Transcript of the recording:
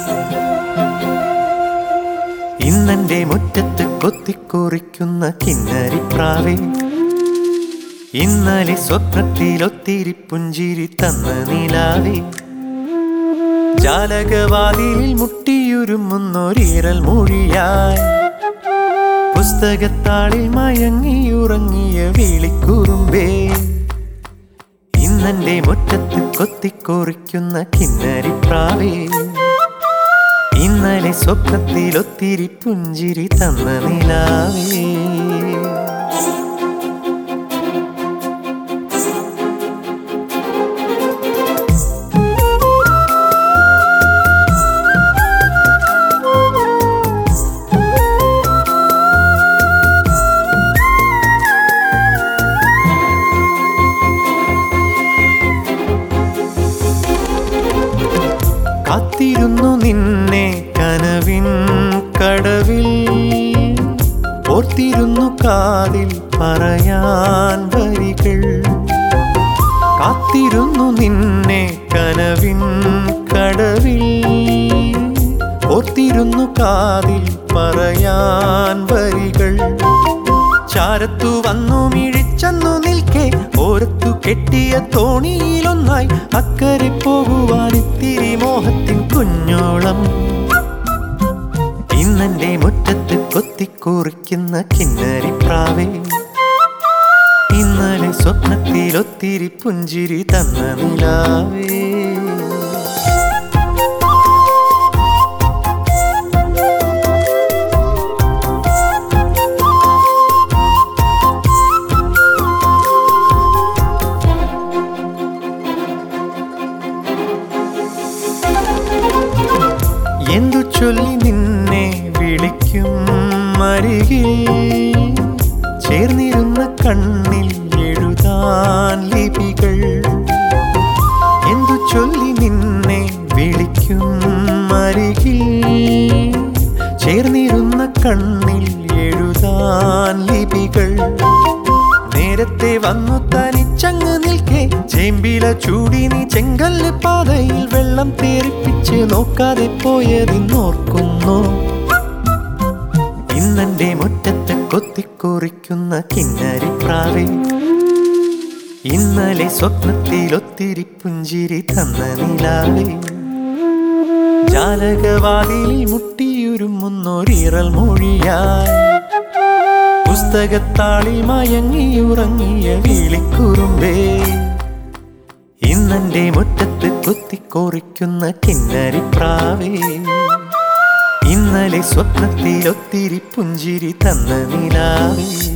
ഇന്നെന്റെ മുറ്റത്ത് കൊത്തിക്കുറിക്കുന്ന കിന്നരിപ്രാവേ ഇന്നലെ സ്വപ്നത്തിൽ ഒത്തിരി പുഞ്ചിരി തന്ന നിലാവേ ജാലകവാതിലിൽ മുട്ടിയുരുമുന്നൊരീരൽ മൊഴിയായി പുസ്തകത്താളിൽ മയങ്ങിയുറങ്ങിയ വിളിക്കുറുമ്പേ ഇന്നെന്റെ മുറ്റത്ത് കൊത്തിക്കുറിക്കുന്ന കിന്നരിപ്രാവേ ഇന്നലെ സ്വപ്നത്തിൽ ഒത്തിരി പുഞ്ചിരി തന്ന നിലാവേ കാത്തിരുന്നു നിന്നെ കനവിൻ കടവിൽ ഓർത്തിരുന്നു കാതിൽ പറയാൻ വരികൾ കാത്തിരുന്നു നിന്നെ കനവിൻ കടവിൽ ഓർത്തിരുന്നു കാതിൽ പറയാൻ വരികൾ ചാരത്തു വന്നു മിഴിച്ചെന്നു നിൽക്കെ ഓരത്തു കെട്ടിയ തോണിയിലൊന്നായി അക്കരെ പോകുവാൻ ഇത്തിരി മോഹത്തിൻ കുഞ്ഞോളം ഇന്നെന്റെ മുറ്റത്ത് കൊത്തിക്കുറിക്കുന്ന കിന്നരിപ്രാവേ ഇന്നലെ സ്വപ്നത്തിൽ ഒത്തിരി പുഞ്ചിരി തന്ന നിലാവേ എന്തു ചൊല്ലി നിന്നെ വിളിക്കും അരികിൽ ചേർന്നിരുന്ന കണ്ണിൽ എഴുതാൻ ലിപികൾ എന്തു ചൊല്ലി നിന്നെ വിളിക്കും അരികിൽ ചേർന്നിരുന്ന കണ്ണിൽ എഴുതാൻ ലിപികൾ നേരത്തെ വന്നു തനിച്ചങ്ങ് നിൽക്കെ ചേമ്പില ചൂടി നീ ചെങ്കല്ല് പാതയിൽ വെള്ളം തേറിപ്പിച്ച് നോക്കാതെ പോയതിന്നോർക്കുന്നു ഇന്നെന്റെ മുറ്റത്ത് കൊത്തിക്കുറിക്കുന്ന കിന്നരിപ്രാവേ ഇന്നലെ സ്വപ്നത്തിൽ ഒത്തിരി പുഞ്ചിരി തന്ന നിലാവേ ജാലകവാതിലിൽ മുട്ടിയുരുമുന്നൊരിറൽ മൊഴിയായി പുസ്തകത്താളിൽ മയങ്ങിയുറങ്ങിയ വിളിക്കുറുമ്പേ ഇന്നെന്റെ മുറ്റത്ത് കുത്തിക്കോറിക്കുന്ന കിന്നരിപ്രാവേ ഇന്നലെ സ്വപ്നത്തിൽ ഒത്തിരി പുഞ്ചിരി തന്ന നിലാവേ